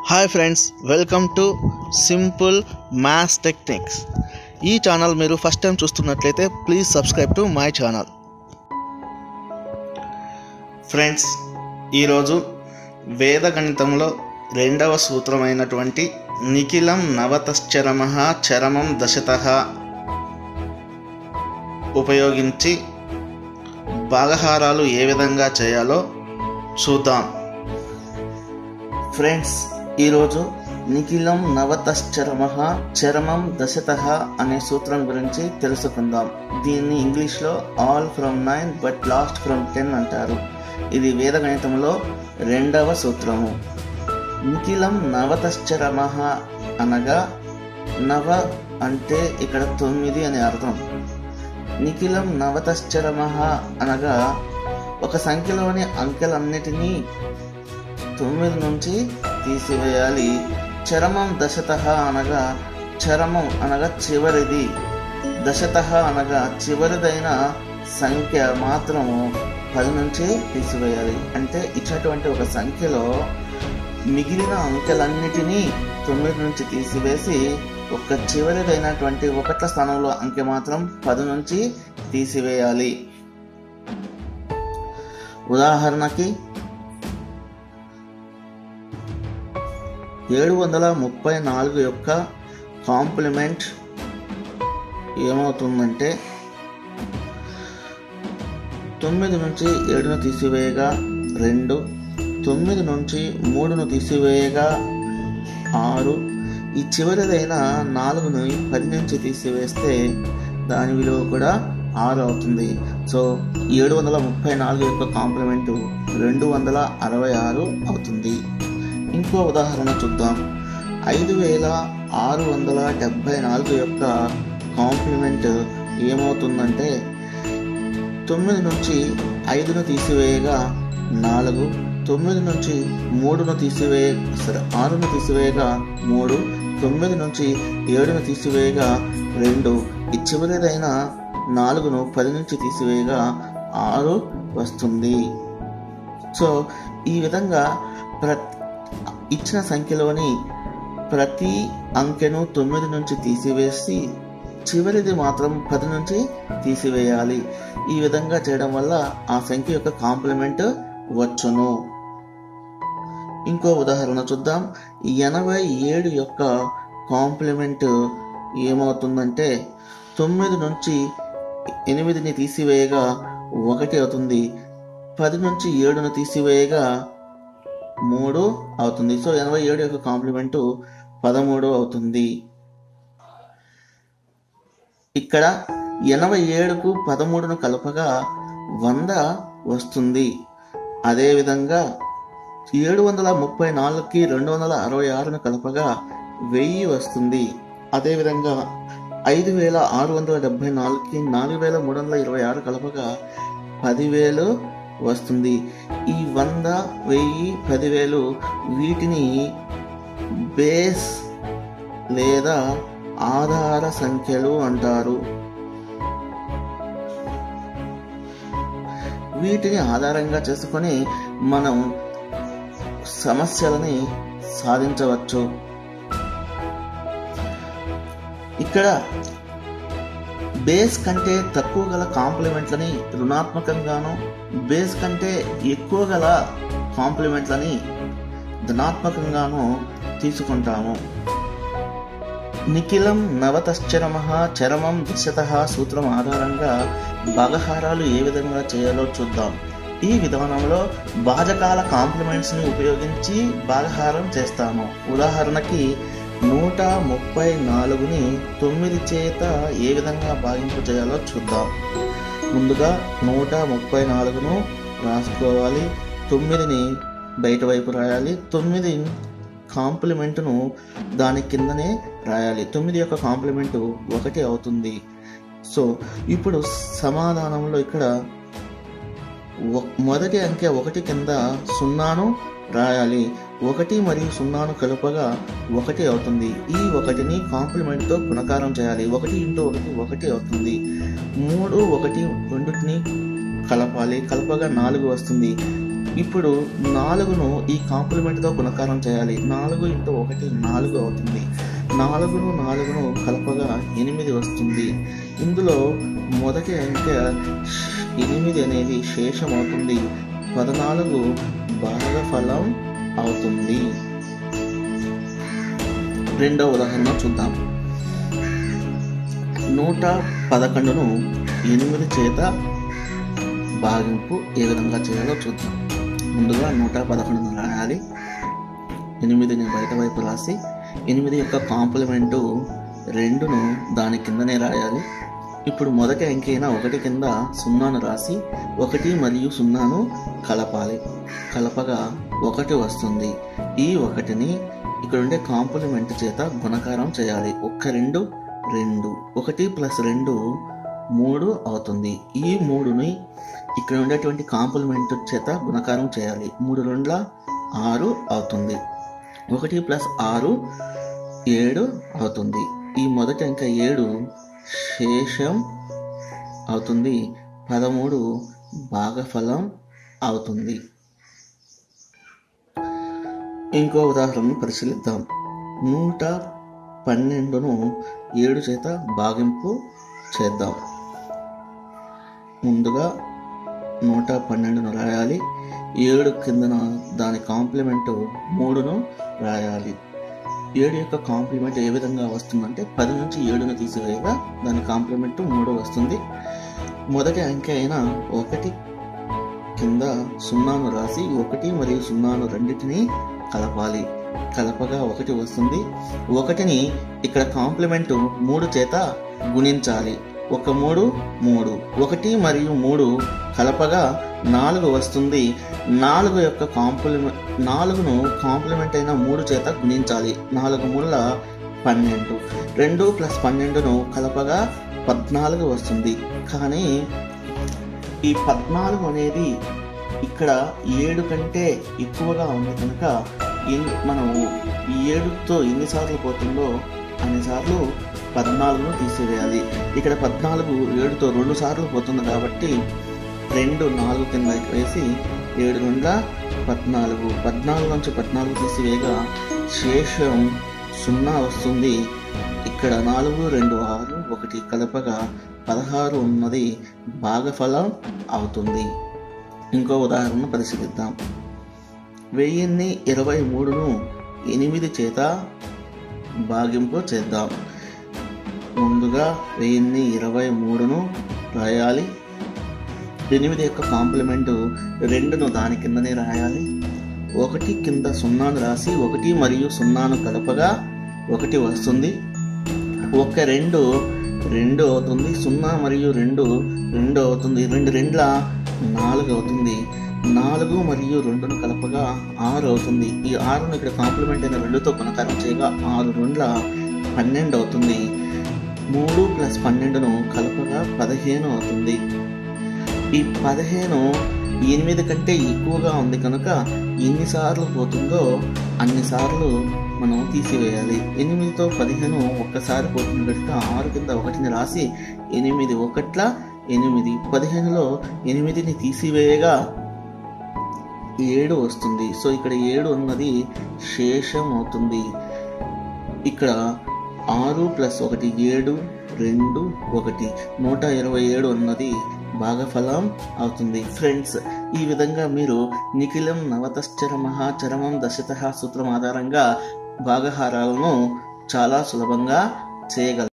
hi friends welcome to simple maths techniques ఈ channel మీరు first time చూస్తున్నట్లయితే please subscribe to my channel friends ఈరోజు వేద గణితంలో రెండవ సూత్రమైనటువంటి నిఖిలం నవతశ్చరమ చరమం దశత ఉపయోగించి భాగహారాలు ఏ విధంగా చేయాలో చూద్దాం ఫ్రెండ్స్ ఈరోజు నిఖిలం నవతశ్చరమ చరమం దశత అనే సూత్రం గురించి తెలుసుకుందాం దీన్ని ఇంగ్లీష్లో all from nine but last from ten అంటారు ఇది వేద గణితంలో రెండవ సూత్రము నిఖిలం నవతశ్చరమ అనగా నవ అంటే ఇక్కడ తొమ్మిది అని అర్థం నిఖిలం నవతశ్చరమ అనగా ఒక సంఖ్యలోని అంకెలన్నిటినీ తొమ్మిది నుంచి తీసివేయాలి చరమం దశత అనగా చరమం అనగా చివరిది దశత అనగా చివరిదైన సంఖ్య మాత్రము పది నుంచి తీసివేయాలి అంటే ఇచ్చినటువంటి ఒక సంఖ్యలో మిగిలిన అంకెలన్నిటినీ తొమ్మిది నుంచి తీసివేసి ఒక చివరిదైనటువంటి ఒకట్ల స్థానంలో అంకె మాత్రం పది నుంచి తీసివేయాలి ఉదాహరణకి ఏడు వందల ముప్పై నాలుగు యొక్క కాంప్లిమెంట్ ఏమవుతుందంటే తొమ్మిది నుంచి ఏడును తీసివేయగా రెండు తొమ్మిది నుంచి మూడును తీసివేయగా ఆరు ఈ చివరిదైన నాలుగుని పది నుంచి తీసివేస్తే దాని విలువ కూడా ఆరు అవుతుంది సో ఏడు వందల ముప్పై నాలుగు యొక్క కాంప్లిమెంట్ రెండు వందల అరవై ఆరు అవుతుంది ఇంకో ఉదాహరణ చూద్దాం ఐదు వేల ఆరు వందల డెబ్భై నాలుగు యొక్క కాంప్లిమెంట్ ఏమవుతుందంటే తొమ్మిది నుంచి ఐదును తీసివేయగా నాలుగు తొమ్మిది నుంచి మూడును తీసివేయ సరే ఆరును తీసివేయగా మూడు తొమ్మిది నుంచి ఏడును తీసివేయగా రెండు ఈ చివరిదైన నాలుగును పది నుంచి తీసివేయగా ఆరు వస్తుంది సో ఈ విధంగా ప్ర ఇచ్చిన సంఖ్యలోని ప్రతి అంకెను తొమ్మిది నుంచి తీసివేసి చివరిది మాత్రం పది నుంచి తీసివేయాలి ఈ విధంగా చేయడం వల్ల ఆ సంఖ్య యొక్క కాంప్లిమెంట్ వచ్చును ఇంకో ఉదాహరణ చూద్దాం ఎనభై ఏడు యొక్క కాంప్లిమెంట్ ఏమవుతుందంటే తొమ్మిది నుంచి ఎనిమిదిని తీసివేయగా ఒకటి అవుతుంది పది నుంచి ఏడును తీసివేయగా మూడు అవుతుంది సో ఎనభై ఏడు యొక్క కాంప్లిమెంటు పదమూడు అవుతుంది ఇక్కడ ఎనభై ఏడుకు పదమూడును కలపగా వంద వస్తుంది అదేవిధంగా ఏడు వందల ముప్పై నాలుగుకి రెండు వందల అరవై ఆరును కలపగా వెయ్యి వస్తుంది అదేవిధంగా ఐదు వేల ఆరు వందల డెబ్బై నాలుగుకి నాలుగు వేల మూడు వందల ఇరవై ఆరు కలపగా పదివేలు వస్తుంది ఈ వంద వెయ్యి పదివేలు వీటిని బేస్ లేదా ఆధార సంఖ్యలు అంటారు వీటిని ఆధారంగా చేసుకొని మనం సమస్యలని సాధించవచ్చు ఇక్కడ బేస్ కంటే తక్కువ గల కాంప్లిమెంట్లని రుణాత్మకంగాను బేస్ కంటే ఎక్కువ గల కాంప్లిమెంట్లని ధనాత్మకంగాను తీసుకుంటాము నిఖిలం నవతశ్చరమ చరమం దశత సూత్రం ఆధారంగా భాగహారాలు ఏ విధంగా చేయాలో చూద్దాం ఈ విధానంలో భాజకాల కాంప్లిమెంట్స్ని ఉపయోగించి భాగహారం చేస్తాము ఉదాహరణకి నూట ముప్పై నాలుగుని తొమ్మిది చేత ఏ విధంగా భాగింపు చేయాలో చూద్దాం ముందుగా నూట ముప్పై నాలుగును రాసుకోవాలి తొమ్మిదిని బయట వైపు రాయాలి తొమ్మిది కాంప్లిమెంట్ను దాని కిందనే రాయాలి తొమ్మిది యొక్క కాంప్లిమెంట్ ఒకటి అవుతుంది సో ఇప్పుడు సమాధానంలో ఇక్కడ మొదటి అంకె ఒకటి కింద సున్నాను రాయాలి ఒకటి మరియు సున్నాను కలుపగా ఒకటి అవుతుంది ఈ ఒకటిని కాంప్లిమెంట్తో గుణకారం చేయాలి ఒకటి ఇంటూ ఒకటి ఒకటి అవుతుంది మూడు ఒకటి రెండుని కలపాలి కలపగా నాలుగు వస్తుంది ఇప్పుడు నాలుగును ఈ కాంప్లిమెంట్తో గుణకారం చేయాలి నాలుగు ఇంటూ ఒకటి నాలుగు అవుతుంది నాలుగును నాలుగును కలపగా ఎనిమిది వస్తుంది ఇందులో మొదటి అంకె ఎనిమిది అనేది శేషం అవుతుంది పద్నాలుగు భాగఫలం అవుతుంది రెండవ ఉదాహరణ చూద్దాం నూట పదకొండును ఎనిమిది చేత భాగింపు ఏ విధంగా చేయాలో చూద్దాం ముందుగా నూట పదకొండును రాయాలి ఎనిమిదిని బయట వైపు రాసి ఎనిమిది యొక్క కాంప్లిమెంటు రెండును దాని కిందనే రాయాలి ఇప్పుడు మొదటి అంకె అయిన ఒకటి కింద సున్నాను రాసి ఒకటి మరియు సున్నాను కలపాలి కలపగా ఒకటి వస్తుంది ఈ ఒకటిని ఇక్కడ ఉండే కాంప్లిమెంట్ చేత గుణకారం చేయాలి ఒక్క రెండు రెండు ఒకటి ప్లస్ రెండు మూడు అవుతుంది ఈ మూడుని ఇక్కడ ఉండేటువంటి కాంప్లిమెంట్ చేత గుణకారం చేయాలి మూడు రెండ్ల ఆరు అవుతుంది ఒకటి ప్లస్ ఆరు ఏడు అవుతుంది ఈ మొదటి అంక ఏడు శేషం అవుతుంది పదమూడు భాగఫలం అవుతుంది ఇంకో ఉదాహరణను పరిశీలిద్దాం నూట పన్నెండును ఏడు చేత భాగింపు చేద్దాం ముందుగా నూట పన్నెండును రాయాలి ఏడు కిందన దాని కాంప్లిమెంట్ మూడును రాయాలి ఏడు యొక్క కాంప్లిమెంట్ ఏ విధంగా వస్తుందంటే పది నుంచి ఏడును తీసివేయగా దాని కాంప్లిమెంట్ మూడు వస్తుంది మొదటి అంకె అయిన ఒకటి కింద సున్నాను రాసి ఒకటి మరియు సున్నాను రెండింటిని కలపాలి కలపగా ఒకటి వస్తుంది ఒకటిని ఇక్కడ కాంప్లిమెంట్ మూడు చేత గుణించాలి ఒక మూడు మూడు ఒకటి మరియు మూడు కలపగా నాలుగు వస్తుంది నాలుగు యొక్క కాంప్లిమెంట్ నాలుగును కాంప్లిమెంట్ అయిన మూడు చేత గుణించాలి నాలుగు మూల పన్నెండు రెండు ప్లస్ పన్నెండును కలపగా పద్నాలుగు వస్తుంది కానీ ఈ పద్నాలుగు అనేది ఇక్కడ ఏడు కంటే ఎక్కువగా ఉంది కనుక ఎన్ని మనము ఈ ఏడుతో ఎన్నిసార్లు పోతుందో అన్నిసార్లు పద్నాలుగును తీసివేయాలి ఇక్కడ పద్నాలుగు ఏడుతో రెండు సార్లు పోతుంది కాబట్టి రెండు నాలుగు కింద వేసి ఏడు నుండ పద్నాలుగు పద్నాలుగు నుంచి పద్నాలుగు తీసివేయగా శేషం సున్నా వస్తుంది ఇక్కడ నాలుగు రెండు ఆరు ఒకటి కలపగా పదహారు ఉన్నది భాగఫలం అవుతుంది ఇంకో ఉదాహరణ పరిశీలిద్దాం వెయ్యిన్ని ఇరవై మూడును ఎనిమిది చేత భాగింపు చేద్దాం ముందుగా వెయ్యిన్ని ఇరవై మూడును రాయాలి ఎనిమిది యొక్క కాంప్లిమెంట్ రెండును దాని కిందనే రాయాలి ఒకటి కింద సున్నాను రాసి ఒకటి మరియు సున్నాను కలపగా ఒకటి వస్తుంది ఒక రెండు రెండు అవుతుంది సున్నా మరియు రెండు రెండు అవుతుంది రెండు రెండ్ల నాలుగు అవుతుంది నాలుగు మరియు రెండును కలపగా ఆరు అవుతుంది ఈ ఆరును ఇక్కడ కాంప్లిమెంట్ అయిన రెండుతో గుణకారం చేయగా ఆరు రెండ్ల పన్నెండు అవుతుంది మూడు ప్లస్ పన్నెండును కలపగా పదిహేను అవుతుంది ఈ పదిహేను ఎనిమిది కంటే ఎక్కువగా ఉంది కనుక ఎన్నిసార్లు పోతుందో అన్నిసార్లు మనం తీసివేయాలి ఎనిమిదితో పదిహేను ఒక్కసారి పోతుంది కనుక ఆరు కింద ఒకటిని రాసి ఎనిమిది ఒకట్ల ఎనిమిది పదిహేనులో ఎనిమిదిని తీసివేయగా ఏడు వస్తుంది సో ఇక్కడ ఏడు అన్నది శేషం అవుతుంది ఇక్కడ ఆరు ప్లస్ ఒకటి ఏడు రెండు ఒకటి నూట ఇరవై ఏడు అన్నది భాగఫలం అవుతుంది ఫ్రెండ్స్ ఈ విధంగా మీరు నిఖిలం నవతశ్చరమ చరమం దశత సూత్రం ఆధారంగా భాగహారాలను చాలా సులభంగా చేయగలరు